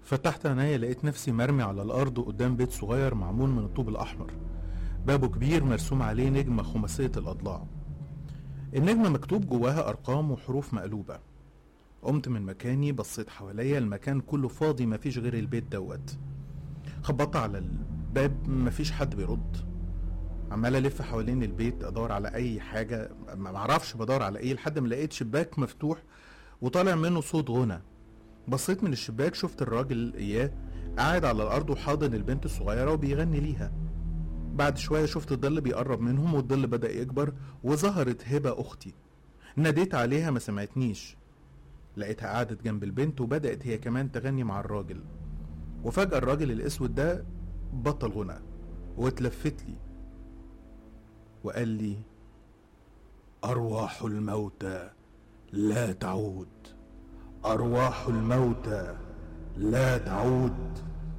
فتحت عينيا لقيت نفسي مرمي على الأرض قدام بيت صغير معمول من الطوب الأحمر بابه كبير مرسوم عليه نجمة خماسية الأضلاع النجمة مكتوب جواها أرقام وحروف مقلوبة قمت من مكاني بصيت حواليا المكان كله فاضي مفيش غير البيت دوت خبطت على الباب مفيش حد بيرد عمال الف حوالين البيت ادور على اي حاجه ما معرفش بدور على ايه لحد ما لقيت شباك مفتوح وطالع منه صوت غنى بصيت من الشباك شفت الراجل اياه قاعد على الارض وحاضن البنت الصغيره وبيغني ليها بعد شويه شفت الظل بيقرب منهم والظل بدا يكبر وظهرت هبه اختي ناديت عليها ما سمعتنيش لقيتها قعدت جنب البنت وبدات هي كمان تغني مع الراجل وفجاه الراجل الاسود ده بطل غنى واتلفت لي وقال لي ارواح الموتى لا تعود ارواح الموتى لا تعود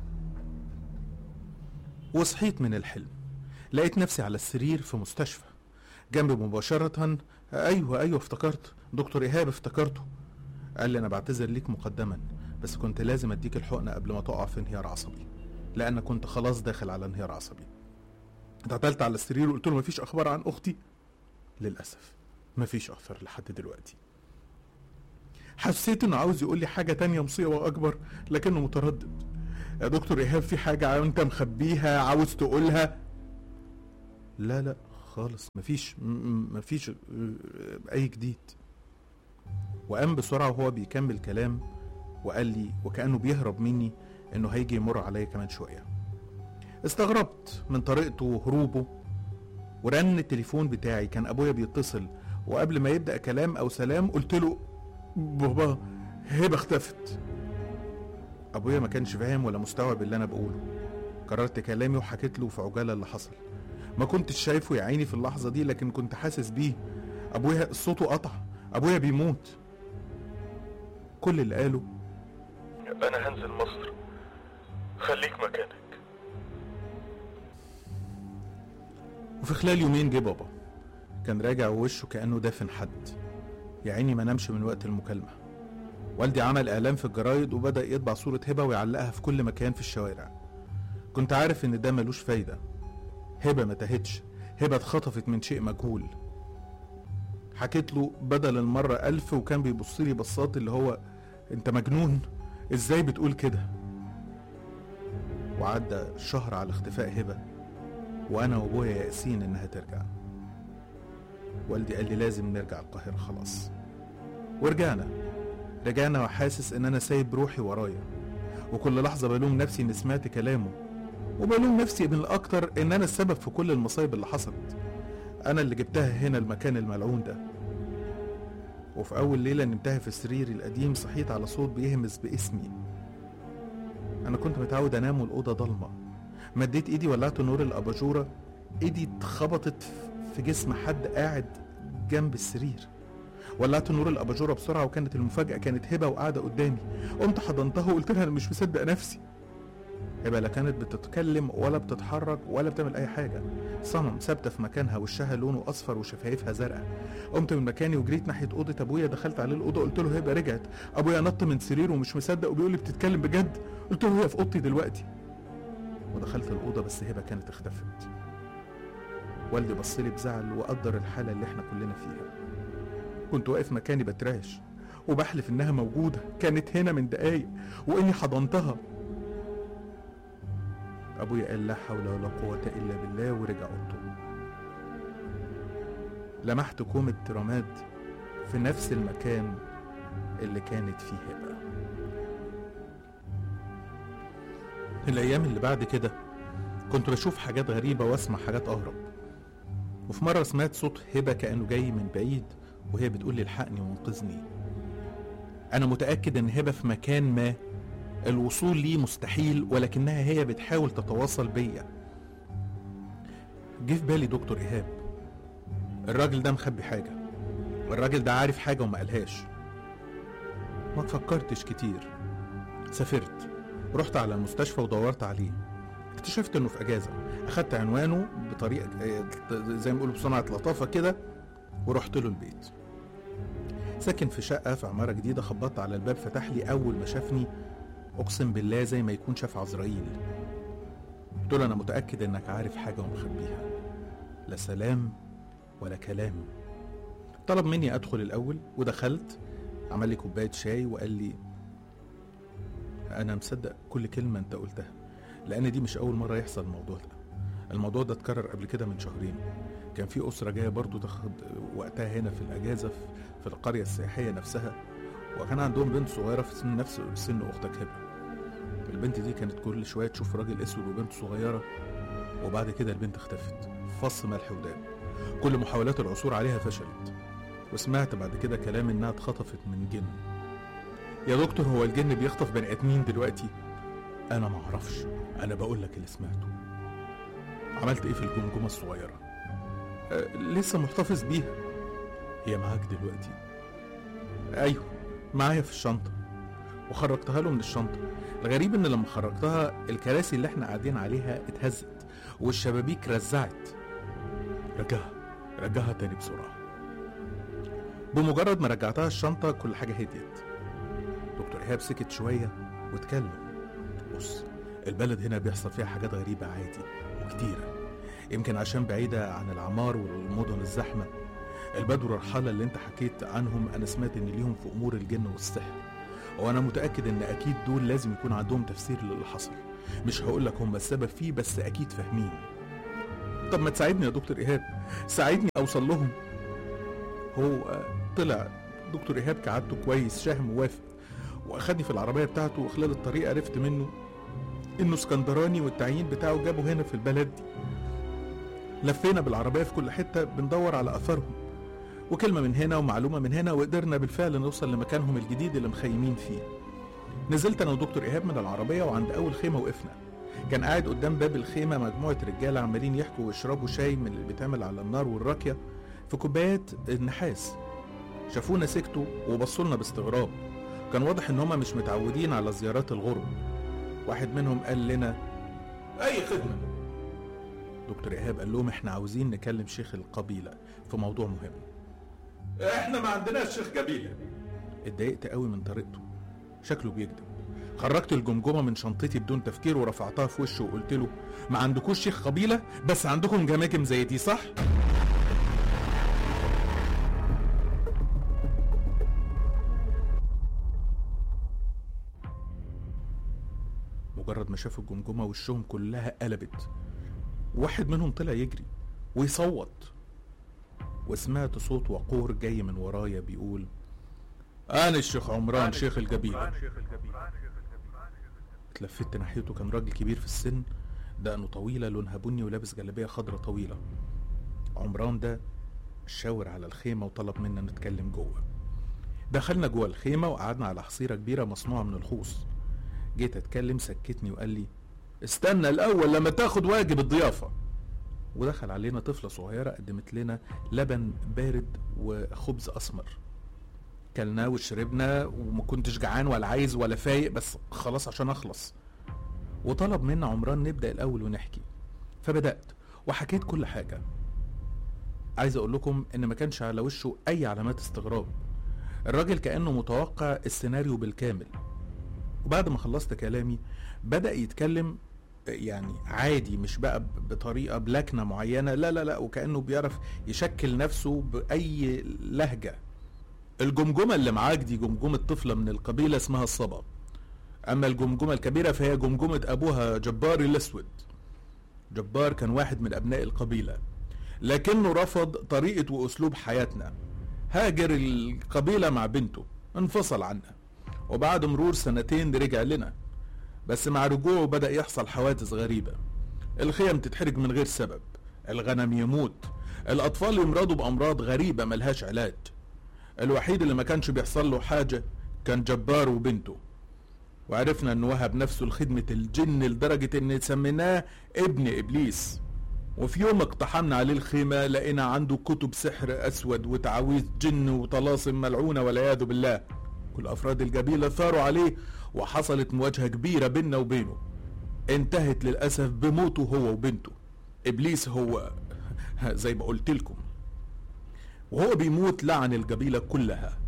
وصحيت من الحلم لقيت نفسي على السرير في مستشفى جنبي مباشرة أيوة أيوة افتكرت دكتور إيهاب افتكرته قال لي أنا بعتذر ليك مقدما بس كنت لازم أديك الحقنة قبل ما تقع في انهيار عصبي لأن كنت خلاص داخل على انهيار عصبي اتعدلت على السرير وقلت له مفيش أخبار عن أختي للأسف مفيش أثر لحد دلوقتي حسيت انه عاوز يقول لي حاجة تانية مصيبة أكبر لكنه متردد يا دكتور إيهاب في حاجة أنت مخبيها عاوز تقولها لا لا خالص مفيش م- م- مفيش آه، أي جديد وقام بسرعة وهو بيكمل كلام وقال لي وكأنه بيهرب مني إنه هيجي يمر عليا كمان شوية استغربت من طريقته وهروبه ورن التليفون بتاعي كان أبويا بيتصل وقبل ما يبدأ كلام أو سلام قلت له بابا هبة اختفت ابويا ما كانش فاهم ولا مستوعب اللي انا بقوله كررت كلامي وحكيت له في عجاله اللي حصل ما كنتش شايفه يا عيني في اللحظه دي لكن كنت حاسس بيه ابويا صوته قطع ابويا بيموت كل اللي قاله انا هنزل مصر خليك مكانك وفي خلال يومين جه بابا كان راجع ووشه كانه دافن حد يا عيني ما نامش من وقت المكالمه والدي عمل اعلان في الجرايد وبدا يطبع صوره هبه ويعلقها في كل مكان في الشوارع كنت عارف ان ده ملوش فايده هبه ما تهتش هبه اتخطفت من شيء مجهول حكيت له بدل المرة ألف وكان بيبص لي بصات اللي هو أنت مجنون إزاي بتقول كده وعدى شهر على اختفاء هبة وأنا وأبويا يائسين إنها ترجع والدي قال لي لازم نرجع القاهرة خلاص ورجعنا رجعنا وحاسس إن أنا سايب روحي ورايا وكل لحظة بلوم نفسي إني سمعت كلامه وبلوم نفسي من الأكتر إن أنا السبب في كل المصايب اللي حصلت أنا اللي جبتها هنا المكان الملعون ده وفي أول ليلة نمتها في سريري القديم صحيت على صوت بيهمس باسمي أنا كنت متعود أنام والأوضة ضلمة مديت إيدي ولعت نور الأباجورة إيدي اتخبطت في جسم حد قاعد جنب السرير ولعت نور الأباجورة بسرعة وكانت المفاجأة كانت هبة وقاعدة قدامي قمت حضنتها وقلت لها أنا مش مصدق نفسي هبة لا كانت بتتكلم ولا بتتحرك ولا بتعمل أي حاجة صنم ثابتة في مكانها وشها لونه أصفر وشفايفها زرقاء قمت من مكاني وجريت ناحية أوضة أبويا دخلت عليه الأوضة قلت له هبة رجعت أبويا نط من سريره ومش مصدق وبيقول لي بتتكلم بجد قلت له هي في أوضتي دلوقتي ودخلت الأوضة بس هبة كانت اختفت والدي بص لي بزعل وقدر الحالة اللي احنا كلنا فيها كنت واقف مكاني بتراش وبحلف انها موجودة كانت هنا من دقايق واني حضنتها ابويا قال لا حول ولا قوة الا بالله ورجع اوضته لمحت كومة رماد في نفس المكان اللي كانت فيه هبة الايام اللي بعد كده كنت بشوف حاجات غريبة واسمع حاجات اغرب وفي مرة سمعت صوت هبة كأنه جاي من بعيد وهي بتقول لي الحقني وانقذني أنا متأكد إن هبة في مكان ما الوصول ليه مستحيل ولكنها هي بتحاول تتواصل بيا جه في بالي دكتور إيهاب الراجل ده مخبي حاجة الراجل ده عارف حاجة وما قالهاش ما فكرتش كتير سافرت رحت على المستشفى ودورت عليه اكتشفت انه في اجازه اخدت عنوانه بطريقه آه، زي ما بيقولوا بصنعه لطافه كده ورحت له البيت ساكن في شقه في عماره جديده خبطت على الباب فتح لي اول ما شافني اقسم بالله زي ما يكون شاف عزرائيل قلت له انا متاكد انك عارف حاجه ومخبيها لا سلام ولا كلام طلب مني ادخل الاول ودخلت عمل لي كوبايه شاي وقال لي انا مصدق كل كلمه انت قلتها لان دي مش اول مره يحصل الموضوع ده الموضوع ده اتكرر قبل كده من شهرين كان في اسره جايه برضو تاخد وقتها هنا في الاجازه في, في القريه السياحيه نفسها وكان عندهم بنت صغيره في سن نفس سن اختك هبه البنت دي كانت كل شويه تشوف راجل اسود وبنت صغيره وبعد كده البنت اختفت فص ملح وداب كل محاولات العثور عليها فشلت وسمعت بعد كده كلام انها اتخطفت من جن يا دكتور هو الجن بيخطف بني ادمين دلوقتي انا ما اعرفش انا بقول لك اللي سمعته عملت ايه في الجمجمه الصغيره أه لسه محتفظ بيها هي معاك دلوقتي ايوه معايا في الشنطه وخرجتها له من الشنطه الغريب ان لما خرجتها الكراسي اللي احنا قاعدين عليها اتهزت والشبابيك رزعت رجعها رجعها تاني بسرعه بمجرد ما رجعتها الشنطه كل حاجه هديت دكتور ايهاب سكت شويه واتكلم بص البلد هنا بيحصل فيها حاجات غريبه عادي وكتيره يمكن عشان بعيده عن العمار والمدن الزحمه البدو الرحاله اللي انت حكيت عنهم انا سمعت ان ليهم في امور الجن والسحر وانا متاكد ان اكيد دول لازم يكون عندهم تفسير للي حصل مش هقول لك هم السبب فيه بس اكيد فاهمين طب ما تساعدني يا دكتور ايهاب ساعدني اوصل لهم هو طلع دكتور ايهاب كعادته كويس شهم ووافق واخدني في العربيه بتاعته وخلال الطريق عرفت منه انه اسكندراني والتعيين بتاعه جابه هنا في البلد دي لفينا بالعربيه في كل حته بندور على اثرهم وكلمه من هنا ومعلومه من هنا وقدرنا بالفعل نوصل لمكانهم الجديد اللي مخيمين فيه نزلت انا ودكتور ايهاب من العربيه وعند اول خيمه وقفنا كان قاعد قدام باب الخيمه مجموعه رجاله عمالين يحكوا ويشربوا شاي من اللي بيتعمل على النار والراكيه في كوبايات النحاس شافونا سكتوا وبصوا لنا باستغراب كان واضح ان هما مش متعودين على زيارات الغرب واحد منهم قال لنا اي خدمه دكتور ايهاب قال لهم احنا عاوزين نكلم شيخ القبيله في موضوع مهم احنا ما عندناش شيخ قبيله اتضايقت قوي من طريقته شكله بيكذب خرجت الجمجمه من شنطتي بدون تفكير ورفعتها في وشه وقلت له ما عندكوش شيخ قبيله بس عندكم جماجم زي دي صح مجرد ما شافوا الجمجمه وشهم كلها قلبت واحد منهم طلع يجري ويصوت وسمعت صوت وقور جاي من ورايا بيقول انا الشيخ عمران شيخ القبيله اتلفت ناحيته كان راجل كبير في السن دقنه طويلة لونها بني ولابس جلابية خضرة طويلة عمران ده شاور على الخيمة وطلب منا نتكلم جوه دخلنا جوه الخيمة وقعدنا على حصيرة كبيرة مصنوعة من الخوص جيت اتكلم سكتني وقال لي استنى الاول لما تاخد واجب الضيافة ودخل علينا طفلة صغيرة قدمت لنا لبن بارد وخبز اسمر كلناه وشربنا وما كنتش جعان ولا عايز ولا فايق بس خلاص عشان اخلص وطلب منا عمران نبدا الاول ونحكي فبدات وحكيت كل حاجه عايز اقول لكم ان ما كانش على وشه اي علامات استغراب الراجل كانه متوقع السيناريو بالكامل وبعد ما خلصت كلامي بدا يتكلم يعني عادي مش بقى بطريقه بلكنه معينه لا لا لا وكانه بيعرف يشكل نفسه باي لهجه الجمجمة اللي معاك دي جمجمة طفلة من القبيلة اسمها الصبا أما الجمجمة الكبيرة فهي جمجمة أبوها جبار الأسود جبار كان واحد من أبناء القبيلة لكنه رفض طريقة وأسلوب حياتنا هاجر القبيلة مع بنته انفصل عنها وبعد مرور سنتين رجع لنا بس مع رجوعه بدأ يحصل حوادث غريبة الخيم تتحرق من غير سبب الغنم يموت الأطفال يمرضوا بأمراض غريبة ملهاش علاج الوحيد اللي ما كانش بيحصل له حاجة كان جبار وبنته وعرفنا انه وهب نفسه لخدمة الجن لدرجة ان سميناه ابن ابليس وفي يوم اقتحمنا عليه الخيمة لقينا عنده كتب سحر اسود وتعاويذ جن وطلاسم ملعونة والعياذ بالله كل افراد القبيلة ثاروا عليه وحصلت مواجهة كبيرة بيننا وبينه انتهت للأسف بموته هو وبنته ابليس هو زي ما قلت لكم وهو بيموت لعن القبيلة كلها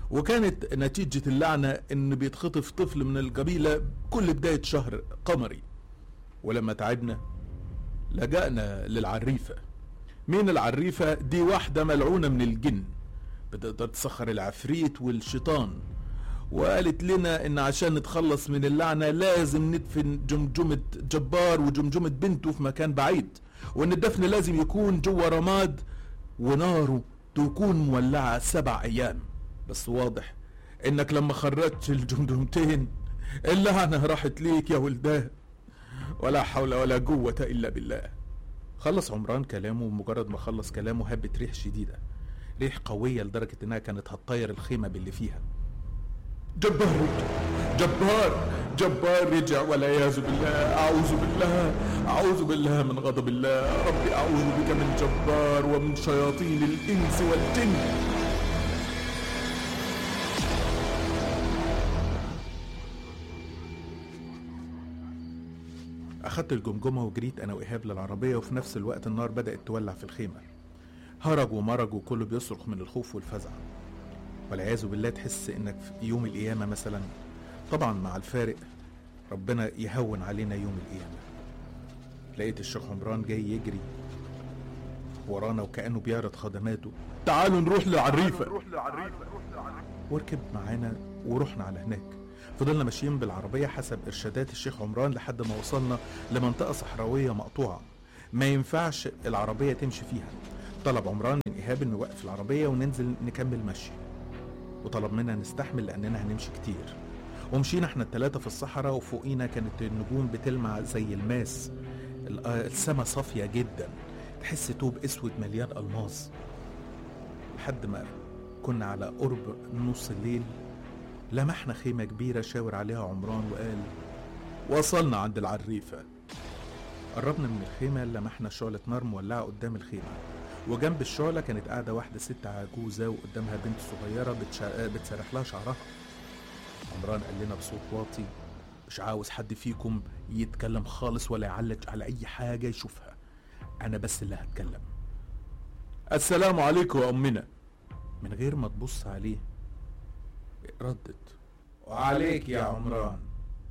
وكانت نتيجة اللعنة إن بيتخطف طفل من القبيلة كل بداية شهر قمري ولما تعبنا لجأنا للعريفة مين العريفة دي واحدة ملعونة من الجن بتقدر تسخر العفريت والشيطان وقالت لنا ان عشان نتخلص من اللعنة لازم ندفن جمجمة جبار وجمجمة بنته في مكان بعيد وان الدفن لازم يكون جوه رماد وناره تكون مولعة سبع ايام بس واضح انك لما خرجت الجمجمتين اللعنة راحت ليك يا ولدان ولا حول ولا قوة الا بالله خلص عمران كلامه ومجرد ما خلص كلامه هبت ريح شديدة ريح قوية لدرجة انها كانت هتطير الخيمة باللي فيها جبار جبار جبار رجع والعياذ بالله اعوذ بالله اعوذ بالله من غضب الله ربي اعوذ بك من جبار ومن شياطين الانس والجن اخدت الجمجمه وجريت انا وايهاب للعربيه وفي نفس الوقت النار بدات تولع في الخيمه هرج ومرج وكله بيصرخ من الخوف والفزع والعياذ بالله تحس انك في يوم القيامه مثلا طبعا مع الفارق ربنا يهون علينا يوم القيامه لقيت الشيخ عمران جاي يجري ورانا وكانه بيعرض خدماته تعالوا نروح لعريفه وركب معانا ورحنا على هناك فضلنا ماشيين بالعربية حسب إرشادات الشيخ عمران لحد ما وصلنا لمنطقة صحراوية مقطوعة ما ينفعش العربية تمشي فيها طلب عمران من إيهاب إنه يوقف العربية وننزل نكمل مشي وطلب منا نستحمل لأننا هنمشي كتير ومشينا احنا التلاتة في الصحراء وفوقينا كانت النجوم بتلمع زي الماس ال- آه، السما صافية جدا تحس توب اسود مليان الماس لحد ما كنا على قرب نص الليل لمحنا خيمة كبيرة شاور عليها عمران وقال وصلنا عند العريفة قربنا من الخيمة لمحنا شعلة نار مولعة قدام الخيمة وجنب الشعلة كانت قاعدة واحدة ست عجوزة وقدامها بنت صغيرة بتشا... بتسرح لها شعرها عمران قال لنا بصوت واطي مش عاوز حد فيكم يتكلم خالص ولا يعلق على أي حاجة يشوفها أنا بس اللي هتكلم السلام عليكم يا أمنا من غير ما تبص عليه ردت وعليك يا عمران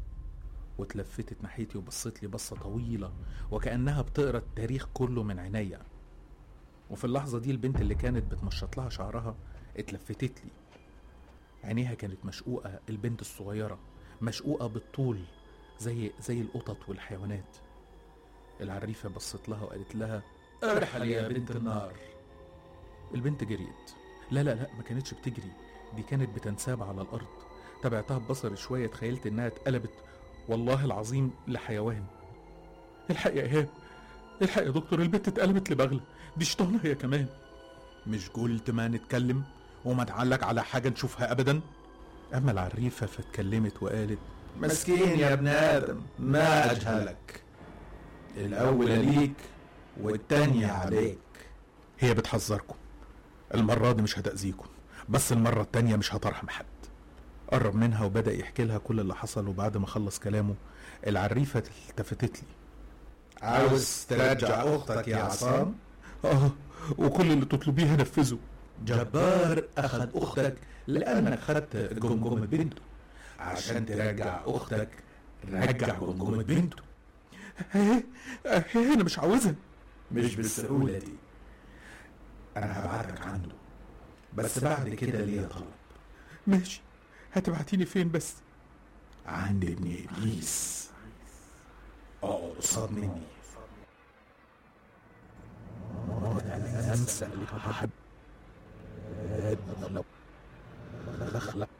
واتلفتت ناحيتي وبصت لي بصة طويلة وكأنها بتقرا التاريخ كله من عينيا وفي اللحظة دي البنت اللي كانت بتمشط لها شعرها اتلفتت لي عينيها كانت مشقوقة البنت الصغيرة مشقوقة بالطول زي زي القطط والحيوانات العريفة بصت لها وقالت لها ارحل يا بنت النار البنت جريت لا لا لا ما كانتش بتجري دي كانت بتنساب على الأرض تابعتها ببصري شوية تخيلت إنها اتقلبت والله العظيم لحيوان الحق يا إيهاب الحق يا دكتور البت اتقلبت لبغلة دي شيطانة هي كمان مش قلت ما نتكلم وما تعلق على حاجة نشوفها أبدا أما العريفة فاتكلمت وقالت مسكين يا ابن آدم ما أجهلك الأولى ليك والتانية عليك هي بتحذركم المرة دي مش هتأذيكم بس المرة التانية مش هترحم حد قرب منها وبدأ يحكي لها كل اللي حصل وبعد ما خلص كلامه العريفة التفتت لي عاوز ترجع أختك يا عصام اه وكل اللي تطلبيه هنفذه جبار أخذ أختك لأنك خدت جمجمة بنته عشان ترجع أختك رجع جمجمة بنته ايه ايه انا مش عاوزها مش بالسهولة دي أنا هبعتك عنده بس بعد كده ليا طلب ماشي هتبعتيني فين بس عند ابن إبليس اقعد قصاد مني انسى الحب لو دخل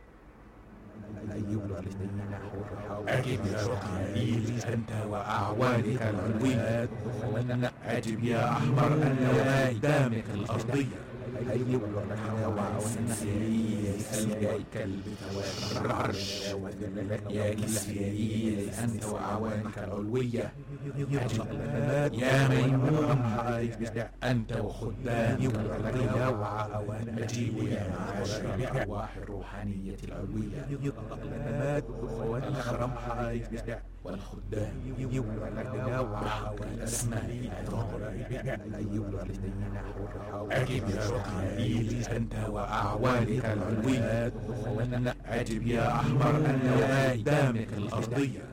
أجب يا رحيل أنت وأعوانك العلوية أجب يا أحمر أن قدامك الأرضية الكلب العرش يا كسيائيل أنت وأعوانك العلوية أجب يا ميمون أنت وخدامك العلوية وعوان أجيب يا معاشر أرواح الروحانية العلوية الخرم والخدام وحق الأسماء أجب يا رقائيل أنت وأعوانك العلوية أجب يا أحمر أنت وآدامك الأرضية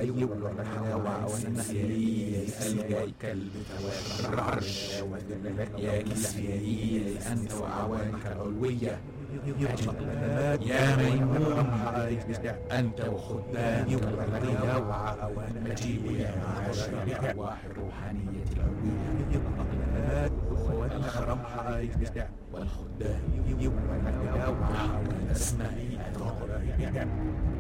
سيئيل الكلب العرش يا كسيئيل أنت وأعوانك العلوية أجب يا ميمون أنت وخدامك العلوية أجيب يا معاشر الأرواح الروحانية العلوية والخرم والخدام وحق الأسماء الأرضية